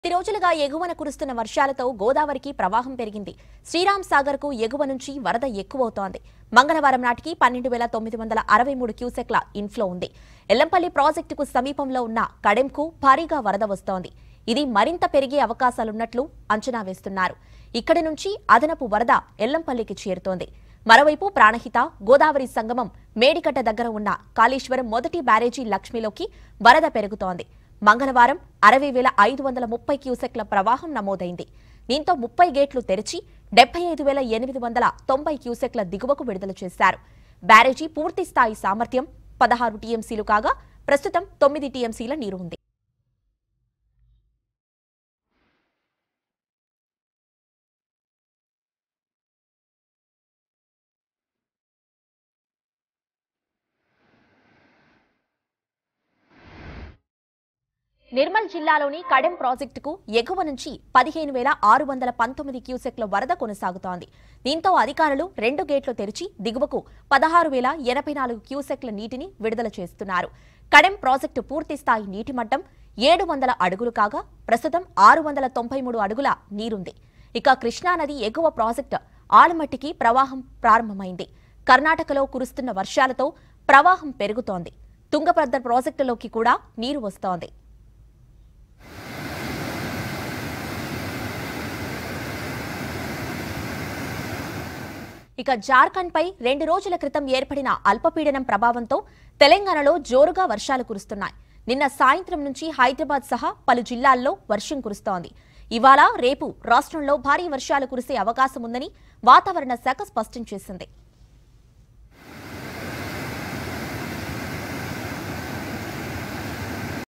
కొద్ది రోజులుగా ఎగువన కురుస్తున్న వర్షాలతో గోదావరికి ప్రవాహం పెరిగింది శ్రీరామ్ సాగర్ కు ఎగువ నుంచి వరద ఎక్కువవుతోంది మంగళవారం నాటికి పన్నెండు వేల తొమ్మిది వందల అరవై మూడు క్యూసెక్ల ఇన్ఫ్లో ఉంది ఎల్లంపల్లి ప్రాజెక్టుకు సమీపంలో ఉన్న కడెంకు భారీగా వరద వస్తోంది ఇది మరింత పెరిగే అవకాశాలున్నట్లు అంచనా వేస్తున్నారు ఇక్కడి నుంచి అదనపు వరద ఎల్లంపల్లికి చేరుతోంది మరోవైపు ప్రాణహిత గోదావరి సంగమం మేడికట్ట దగ్గర ఉన్న కాళేశ్వరం మొదటి బ్యారేజీ లక్ష్మిలోకి వరద పెరుగుతోంది మంగళవారం అరవై వేల ఐదు వందల ముప్పై క్యూసెక్ల ప్రవాహం నమోదైంది దీంతో ముప్పై గేట్లు తెరిచి డెబ్బై ఐదు వేల ఎనిమిది వందల తొంభై క్యూసెక్ల దిగువకు విడుదల చేశారు బ్యారేజీ పూర్తి స్థాయి సామర్థ్యం పదహారు టీఎంసీలు కాగా ప్రస్తుతం తొమ్మిది టీఎంసీల నీరు ఉంది నిర్మల్ జిల్లాలోని కడెం ప్రాజెక్టుకు ఎగువ నుంచి పదిహేను వేల ఆరు వందల పంతొమ్మిది క్యూసెక్ల వరద కొనసాగుతోంది దీంతో అధికారులు రెండు గేట్లు తెరిచి దిగువకు పదహారు వేల ఎనభై నాలుగు క్యూసెక్ల నీటిని విడుదల చేస్తున్నారు కడెం ప్రాజెక్టు పూర్తి స్థాయి నీటి మట్టం ఏడు వందల అడుగులు కాగా ప్రస్తుతం ఆరు వందల తొంభై మూడు అడుగుల నీరుంది ఇక కృష్ణానది ఎగువ ప్రాజెక్టు ఆలమట్టికి ప్రవాహం ప్రారంభమైంది కర్ణాటకలో కురుస్తున్న వర్షాలతో ప్రవాహం పెరుగుతోంది తుంగభద్ర ప్రాజెక్టులోకి కూడా నీరు వస్తోంది ఇక జార్ఖండ్ పై రెండు రోజుల క్రితం ఏర్పడిన అల్పపీడనం ప్రభావంతో తెలంగాణలో జోరుగా వర్షాలు కురుస్తున్నాయి నిన్న సాయంత్రం నుంచి హైదరాబాద్ సహా పలు జిల్లాల్లో వర్షం కురుస్తోంది ఇవాళ రేపు రాష్ట్రంలో భారీ వర్షాలు కురిసే అవకాశం ఉందని వాతావరణ శాఖ స్పష్టం చేసింది